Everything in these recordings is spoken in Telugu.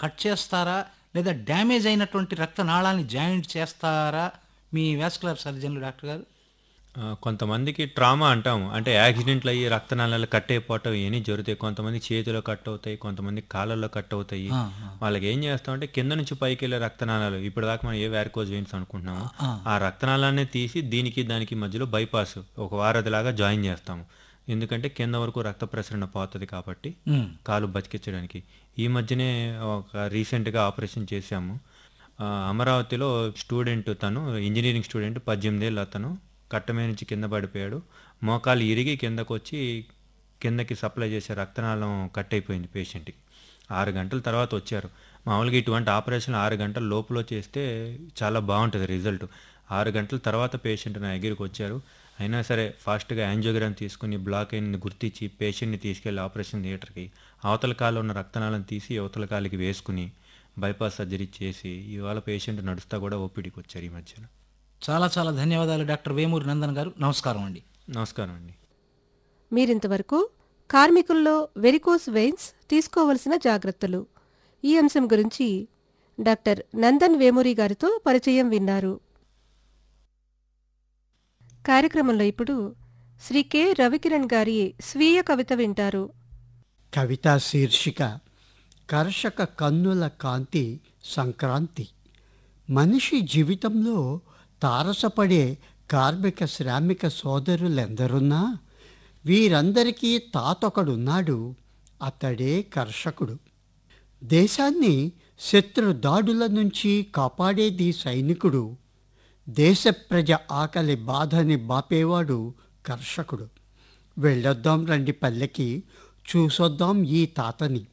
కట్ చేస్తారా లేదా డ్యామేజ్ అయినటువంటి రక్తనాళాన్ని జాయింట్ చేస్తారా మీ వాస్కులర్ సర్జన్లు డాక్టర్ గారు ఆ, కొంతమందికి ట్రామా అంటాము అంటే యాక్సిడెంట్లు అయ్యి రక్తనాళాలు కట్ అయిపోవటం ఇవన్నీ జరుగుతాయి కొంతమంది చేతిలో కట్ అవుతాయి కొంతమంది కాళ్ళల్లో కట్ అవుతాయి ఆ, వాళ్ళకి ఏం చేస్తామంటే కింద నుంచి పైకి వెళ్ళే రక్తనాళాలు ఇప్పుడు దాకా మనం ఏ వ్యారికోజ్ వెయిన్స్ అనుకుంటున్నాము ఆ. ఆ రక్తనాళాన్ని తీసి దీనికి దానికి మధ్యలో బైపాస్ ఒక వారధిలాగా జాయిన్ చేస్తాము ఎందుకంటే కింద వరకు రక్త ప్రసరణ పోతుంది కాబట్టి ఉమ్, కాలు బతికించడానికి ఈ మధ్యనే ఒక రీసెంట్గా ఆపరేషన్ చేశాము ఆ, అమరావతిలో స్టూడెంట్ తను ఇంజనీరింగ్ స్టూడెంట్ పద్దెనిమిది ఏళ్ళు అతను కట్టమే నుంచి కింద పడిపోయాడు మోకాలు ఇరిగి కిందకు వచ్చి కిందకి సప్లై చేసే రక్తనాళం కట్ అయిపోయింది పేషెంట్కి ఆరు గంటల తర్వాత వచ్చారు మామూలుగా ఇటువంటి ఆపరేషన్ ఆరు గంటల లోపల చేస్తే చాలా బాగుంటుంది రిజల్ట్ ఆరు గంటల తర్వాత పేషెంట్ నా దగ్గరికి వచ్చారు అయినా సరే ఫాస్ట్గా యాంజియోగ్రామ్ తీసుకుని బ్లాక్ అయింది గుర్తించి పేషెంట్ని తీసుకెళ్లి ఆపరేషన్ థియేటర్కి అవతల కాలు ఉన్న రక్తనాళం తీసి అవతల కాలికి వేసుకుని బైపాస్ సర్జరీ చేసి ఇవాళ పేషెంట్ నడుస్తా కూడా ఓపీడీకి వచ్చారు ఈ మధ్యన చాలా చాలా ధన్యవాదాలు డాక్టర్ వేమూరి నందన్ గారు నమస్కారం అండి నమస్కారం అండి మీరింతవరకు కార్మికుల్లో వెరికోస్ వెయిన్స్ తీసుకోవలసిన జాగ్రత్తలు ఈ అంశం గురించి డాక్టర్ నందన్ వేమూరి గారితో పరిచయం విన్నారు కార్యక్రమంలో ఇప్పుడు శ్రీ కె రవికిరణ్ గారి స్వీయ కవిత వింటారు కవితా శీర్షిక కర్షక కన్నుల కాంతి సంక్రాంతి మనిషి జీవితంలో తారసపడే కార్మిక శ్రామిక సోదరులెందరున్నా వీరందరికీ తాతొకడున్నాడు అతడే కర్షకుడు దేశాన్ని శత్రు దాడుల నుంచి కాపాడేది సైనికుడు దేశ ప్రజ ఆకలి బాధని బాపేవాడు కర్షకుడు వెళ్ళొద్దాం రండి పల్లెకి చూసొద్దాం ఈ తాతని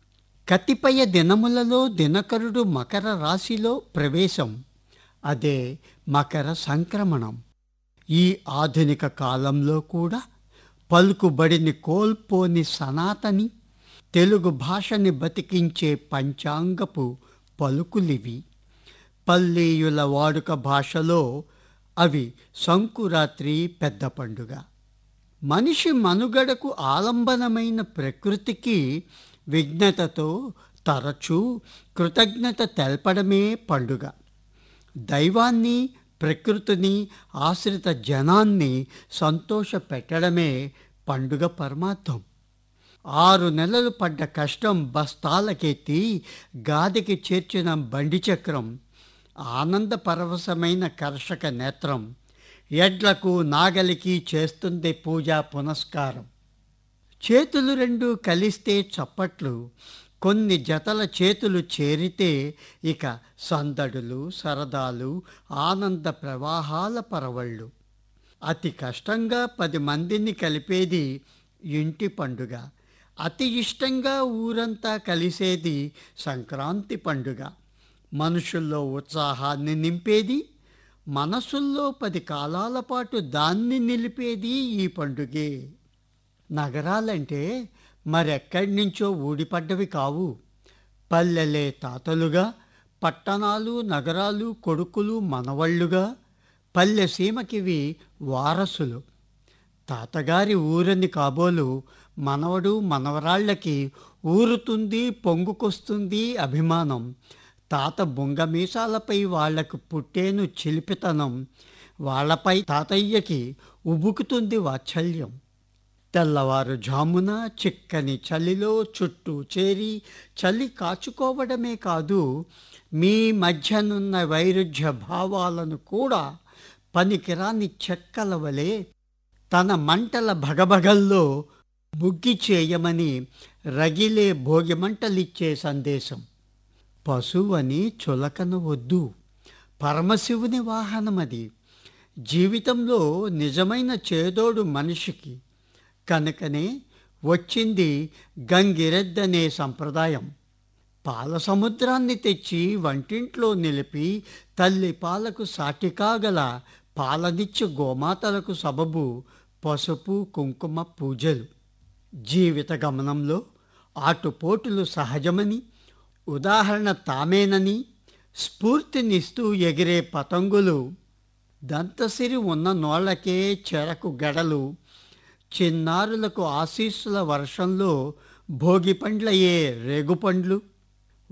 కతిపయ దినములలో దినకరుడు మకర రాశిలో ప్రవేశం అదే మకర సంక్రమణం ఈ ఆధునిక కాలంలో కూడా పలుకుబడిని కోల్పోని సనాతని తెలుగు భాషని బతికించే పంచాంగపు పలుకులివి పల్లీయుల వాడుక భాషలో అవి సంకురాత్రి పెద్ద పండుగ మనిషి మనుగడకు ఆలంబనమైన ప్రకృతికి విఘ్నతతో తరచూ కృతజ్ఞత తెలపడమే పండుగ దైవాన్ని ప్రకృతిని ఆశ్రిత జనాన్ని సంతోష పెట్టడమే పండుగ పరమార్థం ఆరు నెలలు పడ్డ కష్టం బస్తాలకెత్తి గాదికి చేర్చిన బండి చక్రం ఆనంద పరవశమైన కర్షక నేత్రం ఎడ్లకు నాగలికి చేస్తుంది పూజా పునస్కారం చేతులు రెండు కలిస్తే చప్పట్లు కొన్ని జతల చేతులు చేరితే ఇక సందడులు సరదాలు ఆనంద ప్రవాహాల పరవళ్ళు అతి కష్టంగా పది మందిని కలిపేది ఇంటి పండుగ అతి ఇష్టంగా ఊరంతా కలిసేది సంక్రాంతి పండుగ మనుషుల్లో ఉత్సాహాన్ని నింపేది మనసుల్లో పది కాలాల పాటు దాన్ని నిలిపేది ఈ పండుగే నగరాలంటే మరెక్కడి నుంచో ఊడిపడ్డవి కావు పల్లెలే తాతలుగా పట్టణాలు నగరాలు కొడుకులు మనవళ్ళుగా పల్లె సీమకివి వారసులు తాతగారి ఊరని కాబోలు మనవడు మనవరాళ్ళకి ఊరుతుంది పొంగుకొస్తుంది అభిమానం తాత బొంగమీసాలపై వాళ్లకు పుట్టేను చిలిపితనం వాళ్ళపై తాతయ్యకి ఉబుకుతుంది వాత్సల్యం తెల్లవారు జామున చిక్కని చలిలో చుట్టూ చేరి చలి కాచుకోవడమే కాదు మీ మధ్యనున్న వైరుధ్య భావాలను కూడా పనికిరాని చెక్కల వలె తన మంటల భగభగల్లో ముగ్గి చేయమని రగిలే భోగిమంటలిచ్చే సందేశం పశువని చులకన వద్దు పరమశివుని వాహనమది జీవితంలో నిజమైన చేదోడు మనిషికి కనుకనే వచ్చింది గంగిరెద్దనే సంప్రదాయం పాల సముద్రాన్ని తెచ్చి వంటింట్లో నిలిపి తల్లి పాలకు సాటి కాగల పాలనిచ్చు గోమాతలకు సబబు పసుపు కుంకుమ పూజలు జీవిత గమనంలో ఆటుపోటులు సహజమని ఉదాహరణ తామేనని స్ఫూర్తినిస్తూ ఎగిరే పతంగులు దంతసిరి ఉన్న నోళ్లకే చెరకు గడలు చిన్నారులకు ఆశీస్సుల వర్షంలో భోగి పండ్లయ్యే రేగుపండ్లు